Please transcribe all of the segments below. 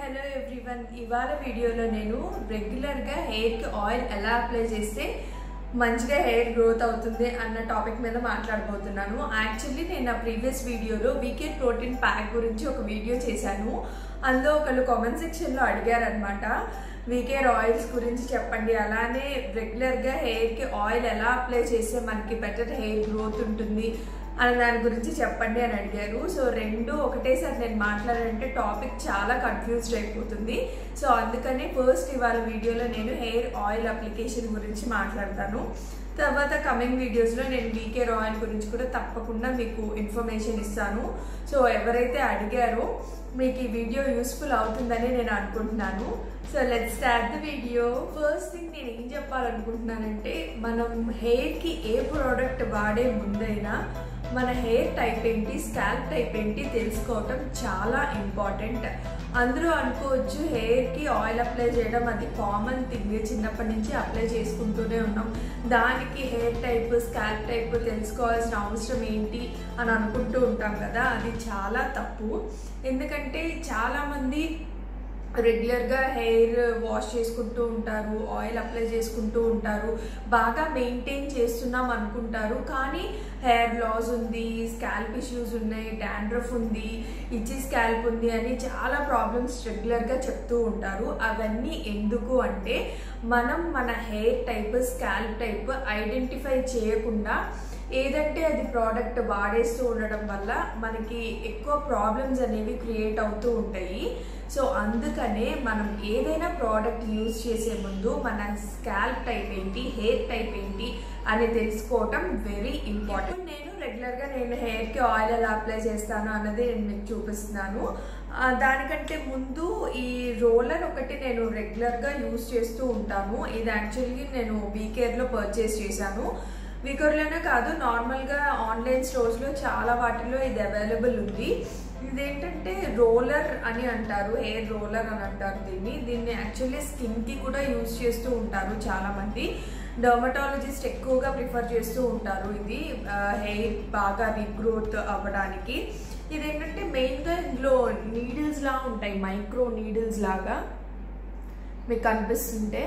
hello everyone ఇవాళ వీడియోలో నేను రెగ్యులర్గా హెయిర్కి ఆయిల్ ఎలా అప్లై చేస్తే మంచిగా హెయిర్ గ్రోత్ అవుతుంది అన్న టాపిక్ మీద మాట్లాడబోతున్నాను యాక్చువల్లీ నేను నా ప్రీవియస్ వీడియోలో వీకెండ్ ప్రోటీన్ ప్యాక్ గురించి ఒక వీడియో చేశాను అందులో ఒకళ్ళు కామెంట్ సెక్షన్లో అడిగారనమాట వీకేర్ ఆయిల్స్ గురించి చెప్పండి అలానే రెగ్యులర్గా హెయిర్కి ఆయిల్ ఎలా అప్లై చేస్తే మనకి బెటర్ హెయిర్ గ్రోత్ ఉంటుంది అనే దాని గురించి చెప్పండి అని అడిగారు సో రెండు ఒకటేసారి నేను మాట్లాడాలంటే టాపిక్ చాలా కన్ఫ్యూజ్డ్ అయిపోతుంది సో అందుకని ఫస్ట్ ఇవాళ వీడియోలో నేను హెయిర్ ఆయిల్ అప్లికేషన్ గురించి మాట్లాడతాను తర్వాత కమింగ్ వీడియోస్లో నేను వీకేర్ ఆయిల్ గురించి కూడా తప్పకుండా మీకు ఇన్ఫర్మేషన్ ఇస్తాను సో ఎవరైతే అడిగారో మీకు ఈ వీడియో యూస్ఫుల్ అవుతుందని నేను అనుకుంటున్నాను so let start the video first thing నేను ఏం చెప్పాలనుకుంటున్నానంటే మనం హెయిర్కి ఏ ప్రోడక్ట్ వాడే ముందైనా మన హెయిర్ టైప్ ఏంటి స్కాల్ప్ టైప్ ఏంటి తెలుసుకోవటం చాలా ఇంపార్టెంట్ అందరూ అనుకోవచ్చు హెయిర్కి ఆయిల్ అప్లై చేయడం అది కామన్ థింగ్ చిన్నప్పటి నుంచి అప్లై చేసుకుంటూనే ఉన్నాం దానికి హెయిర్ టైప్ స్కాల్ప్ టైప్ తెలుసుకోవాల్సిన అవసరం ఏంటి అని అనుకుంటూ ఉంటాం కదా అది చాలా తప్పు ఎందుకంటే చాలామంది రెగ్యులర్గా హెయిర్ వాష్ చేసుకుంటూ ఉంటారు ఆయిల్ అప్లై చేసుకుంటూ ఉంటారు బాగా మెయింటైన్ చేస్తున్నాం అనుకుంటారు కానీ హెయిర్ లాస్ ఉంది స్కాల్ప్ ఇష్యూస్ ఉన్నాయి డాండ్రఫ్ ఉంది ఇచ్చి స్కాల్ప్ ఉంది అని చాలా ప్రాబ్లమ్స్ రెగ్యులర్గా చెప్తూ ఉంటారు అవన్నీ ఎందుకు అంటే మనం మన hair type scalp type identify చేయకుండా ఏదంటే అది ప్రోడక్ట్ వాడేస్తూ ఉండడం వల్ల మనకి ఎక్కువ ప్రాబ్లమ్స్ అనేవి క్రియేట్ అవుతూ ఉంటాయి సో అందుకనే మనం ఏదైనా ప్రోడక్ట్ యూజ్ చేసే ముందు మన స్కాల్ప్ టైప్ ఏంటి హెయిర్ టైప్ ఏంటి అని తెలుసుకోవటం వెరీ ఇంపార్టెంట్ నేను రెగ్యులర్గా నేను హెయిర్కి ఆయిల్ ఎలా అప్లై చేస్తాను అన్నది నేను మీకు చూపిస్తున్నాను దానికంటే ముందు ఈ రోలర్ ఒకటి నేను రెగ్యులర్గా యూజ్ చేస్తూ ఉంటాను ఇది యాక్చువల్లీ నేను వీకేర్లో పర్చేస్ చేశాను వీకర్లోనే కాదు నార్మల్గా ఆన్లైన్ స్టోర్స్లో చాలా వాటిలో ఇది అవైలబుల్ ఉంది ఇదేంటంటే రోలర్ అని అంటారు హెయిర్ రోలర్ అని అంటారు దీన్ని దీన్ని యాక్చువల్లీ స్కిన్కి కూడా యూజ్ చేస్తూ ఉంటారు చాలామంది డర్మటాలజిస్ట్ ఎక్కువగా ప్రిఫర్ చేస్తూ ఉంటారు ఇది హెయిర్ బాగా రీగ్రోత్ అవ్వడానికి ఇదేంటంటే మెయిన్గా ఇందులో నీడిల్స్ లా ఉంటాయి మైక్రో నీడిల్స్ లాగా మీకు కనిపిస్తుంటే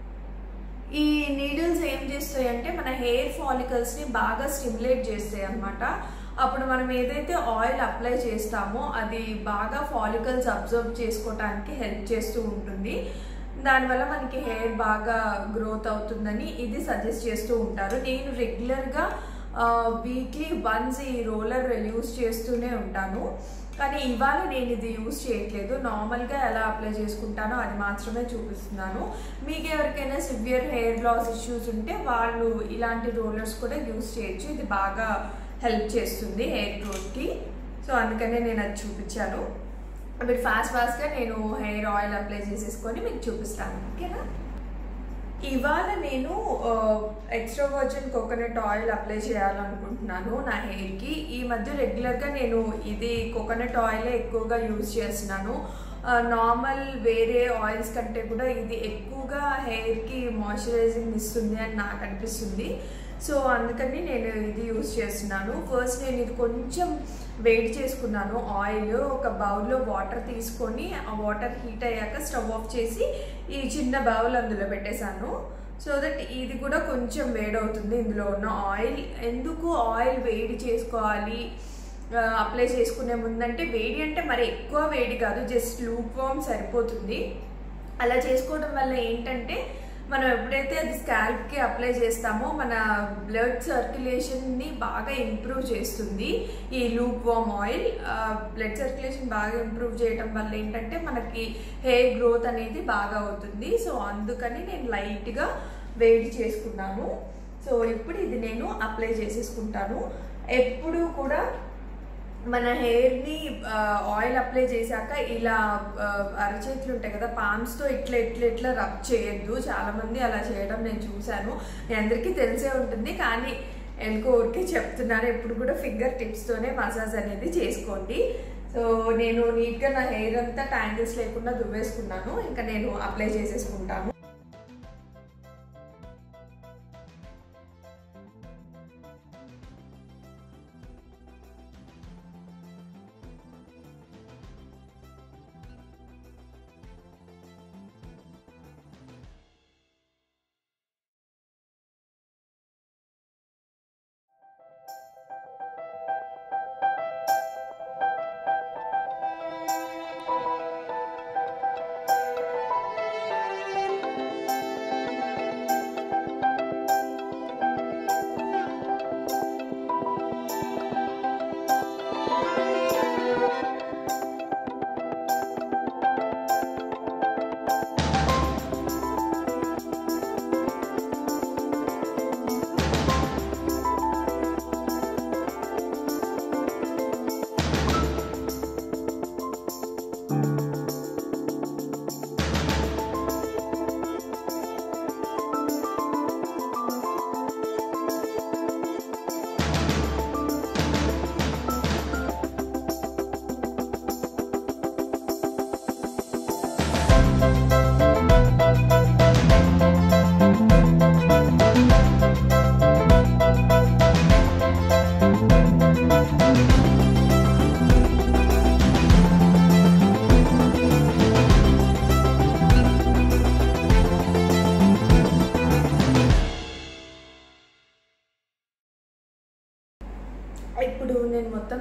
ఈ నీడిల్స్ ఏం చేస్తాయి అంటే మన హెయిర్ ఫాలికల్స్ని బాగా స్టిమ్యులేట్ చేస్తాయి అనమాట అప్పుడు మనం ఏదైతే ఆయిల్ అప్లై చేస్తామో అది బాగా ఫాలికల్స్ అబ్జర్వ్ చేసుకోవడానికి హెల్ప్ చేస్తూ ఉంటుంది దానివల్ల మనకి హెయిర్ బాగా గ్రోత్ అవుతుందని ఇది సజెస్ట్ చేస్తూ ఉంటారు నేను రెగ్యులర్గా వీక్లీ వన్స్ ఈ రోలర్ యూస్ చేస్తూనే ఉంటాను కానీ ఇవాళ నేను ఇది యూస్ చేయట్లేదు నార్మల్గా ఎలా అప్లై చేసుకుంటానో అది మాత్రమే చూపిస్తున్నాను మీకు ఎవరికైనా సివియర్ హెయిర్ లాస్ ఇష్యూస్ ఉంటే వాళ్ళు ఇలాంటి రోలర్స్ కూడా యూస్ చేయొచ్చు ఇది బాగా హెల్ప్ చేస్తుంది హెయిర్ గ్రోత్కి సో అందుకనే నేను అది చూపించాను మీరు ఫాస్ట్ ఫాస్ట్గా నేను హెయిర్ ఆయిల్ అప్లై చేసేసుకొని మీకు చూపిస్తాను ఓకేనా ఇవాళ నేను extra virgin coconut oil apply చేయాలనుకుంటున్నాను నా హెయిర్కి ఈ మధ్య రెగ్యులర్గా నేను ఇది కోకోనట్ ఆయిలే ఎక్కువగా యూజ్ చేస్తున్నాను నార్మల్ వేరే ఆయిల్స్ కంటే కూడా ఇది ఎక్కువగా హెయిర్కి మాయిశ్చరైజింగ్ ఇస్తుంది అని నాకు అనిపిస్తుంది సో అందుకని నేను ఇది యూజ్ చేస్తున్నాను ఫస్ట్ నేను ఇది కొంచెం వేడి చేసుకున్నాను ఆయిల్ ఒక బౌల్లో వాటర్ తీసుకొని ఆ వాటర్ హీట్ అయ్యాక స్టవ్ ఆఫ్ చేసి ఈ చిన్న బౌల్ అందులో పెట్టేశాను సో దట్ ఇది కూడా కొంచెం వేడవుతుంది ఇందులో ఉన్న ఆయిల్ ఎందుకు ఆయిల్ వేడి చేసుకోవాలి అప్లై చేసుకునే ముందంటే వేడి అంటే మరి ఎక్కువ వేడి కాదు జస్ట్ లూప్ వామ్ సరిపోతుంది అలా చేసుకోవడం వల్ల ఏంటంటే మనం ఎప్పుడైతే అది స్కాల్ప్కి అప్లై చేస్తామో మన బ్లడ్ సర్క్యులేషన్ని బాగా ఇంప్రూవ్ చేస్తుంది ఈ lukewarm oil blood circulation బాగా ఇంప్రూవ్ చేయడం వల్ల ఏంటంటే మనకి హెయిర్ గ్రోత్ అనేది బాగా అవుతుంది సో అందుకని నేను లైట్గా వేడి చేసుకున్నాను సో ఇప్పుడు ఇది నేను అప్లై చేసేసుకుంటాను ఎప్పుడు కూడా మన హెయిర్ని ఆయిల్ అప్లై చేశాక ఇలా అరచేతులు ఉంటాయి కదా పామ్స్తో ఇట్లా ఇట్లా ఇట్లా రబ్ చేయొద్దు చాలామంది అలా చేయడం నేను చూశాను మీ అందరికీ తెలిసే ఉంటుంది కానీ ఎందుకో ఊరికే చెప్తున్నాను ఎప్పుడు కూడా ఫింగర్ టిప్స్తోనే మసాజ్ అనేది చేసుకోండి సో నేను నీట్గా నా హెయిర్ అంతా ట్యాంగిల్స్ లేకుండా దువ్వేసుకున్నాను ఇంకా నేను అప్లై చేసేసుకుంటాను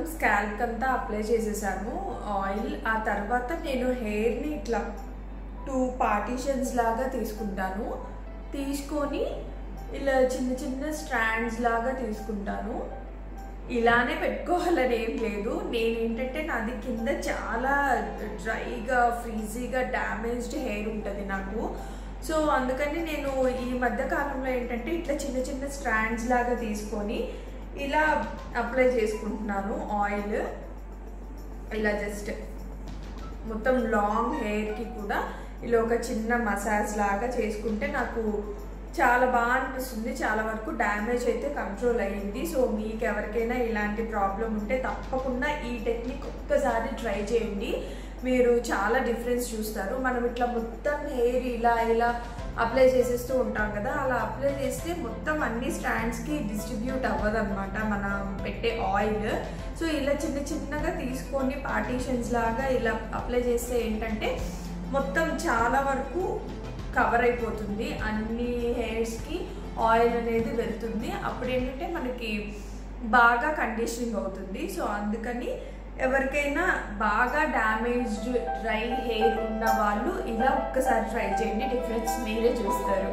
స్కాల్ప్ అంతా అప్లై చేసేసాను ఆయిల్ ఆ తర్వాత నేను హెయిర్ని ఇట్లా టూ పార్టీషన్స్ లాగా తీసుకుంటాను తీసుకొని ఇలా చిన్న చిన్న స్ట్రాండ్స్ లాగా తీసుకుంటాను ఇలానే పెట్టుకోవాలని ఏం లేదు నేను ఏంటంటే నాది కింద చాలా డ్రైగా ఫ్రీజీగా డ్యామేజ్డ్ హెయిర్ ఉంటుంది నాకు సో అందుకని నేను ఈ మధ్య కాలంలో ఏంటంటే ఇట్లా చిన్న చిన్న స్ట్రాండ్స్ లాగా తీసుకొని ఇలా అప్లై చేసుకుంటున్నాను ఆయిల్ ఇలా జస్ట్ మొత్తం లాంగ్ హెయిర్కి కూడా ఇలా ఒక చిన్న మసాజ్ లాగా చేసుకుంటే నాకు చాలా బాగా అనిపిస్తుంది చాలా వరకు డ్యామేజ్ అయితే కంట్రోల్ అయ్యింది సో మీకు ఎవరికైనా ఇలాంటి ప్రాబ్లం ఉంటే తప్పకుండా ఈ టెక్నిక్ ఒక్కసారి ట్రై చేయండి మీరు చాలా డిఫరెన్స్ చూస్తారు మనం ఇట్లా మొత్తం హెయిర్ ఇలా ఇలా అప్లై చేసేస్తూ ఉంటాం కదా అలా అప్లై చేస్తే మొత్తం అన్ని స్టాండ్స్కి డిస్ట్రిబ్యూట్ అవ్వదు అనమాట మనం పెట్టే ఆయిల్ సో ఇలా చిన్న చిన్నగా తీసుకొని పార్టీషన్స్ లాగా ఇలా అప్లై చేస్తే ఏంటంటే మొత్తం చాలా వరకు కవర్ అయిపోతుంది అన్ని హెయిర్స్కి ఆయిల్ అనేది వెళ్తుంది అప్పుడు ఏంటంటే మనకి బాగా కండిషనింగ్ అవుతుంది సో అందుకని ఎవరికైనా బాగా డ్యామేజ్డ్ డ్రై హెయిర్ ఉన్న వాళ్ళు ఇలా ఒక్కసారి ట్రై చేయండి డిఫరెన్స్ మీరే చూస్తారు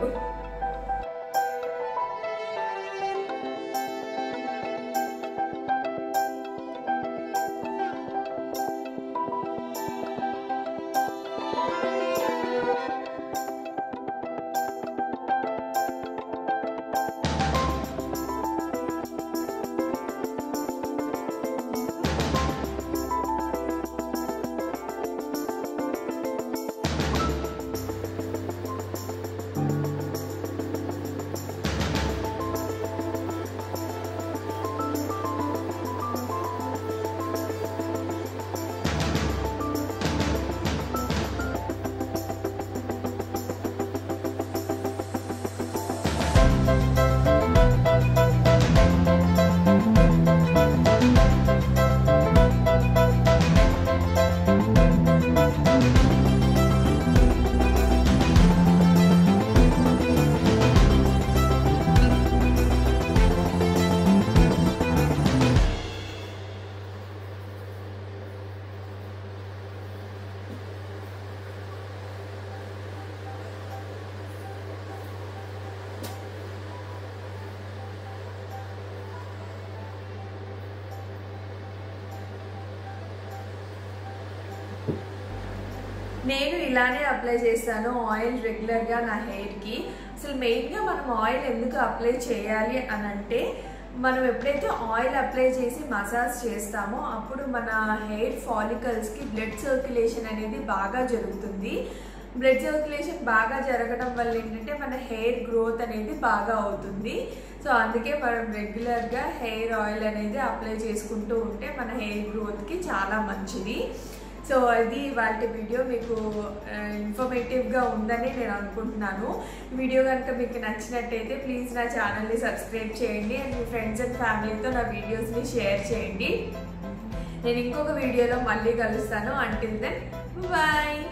నేను ఇలానే అప్లై చేస్తాను ఆయిల్ రెగ్యులర్గా నా హెయిర్కి అసలు మెయిన్గా మనం ఆయిల్ ఎందుకు అప్లై చేయాలి అని అంటే మనం ఎప్పుడైతే ఆయిల్ అప్లై చేసి మసాజ్ చేస్తామో అప్పుడు మన హెయిర్ ఫాలికల్స్కి బ్లడ్ సర్క్యులేషన్ అనేది బాగా జరుగుతుంది బ్లడ్ సర్క్యులేషన్ బాగా జరగడం వల్ల ఏంటంటే మన హెయిర్ గ్రోత్ అనేది బాగా అవుతుంది సో అందుకే మనం రెగ్యులర్గా హెయిర్ ఆయిల్ అనేది అప్లై చేసుకుంటూ ఉంటే మన హెయిర్ గ్రోత్కి చాలా మంచిది సో అది వాళ్ళ వీడియో మీకు ఇన్ఫర్మేటివ్గా ఉందని నేను అనుకుంటున్నాను వీడియో కనుక మీకు నచ్చినట్టయితే ప్లీజ్ నా ఛానల్ని సబ్స్క్రైబ్ చేయండి అండ్ మీ ఫ్రెండ్స్ అండ్ ఫ్యామిలీతో నా వీడియోస్ని షేర్ చేయండి నేను ఇంకొక వీడియోలో మళ్ళీ కలుస్తాను అంటిల్ దెన్ బాయ్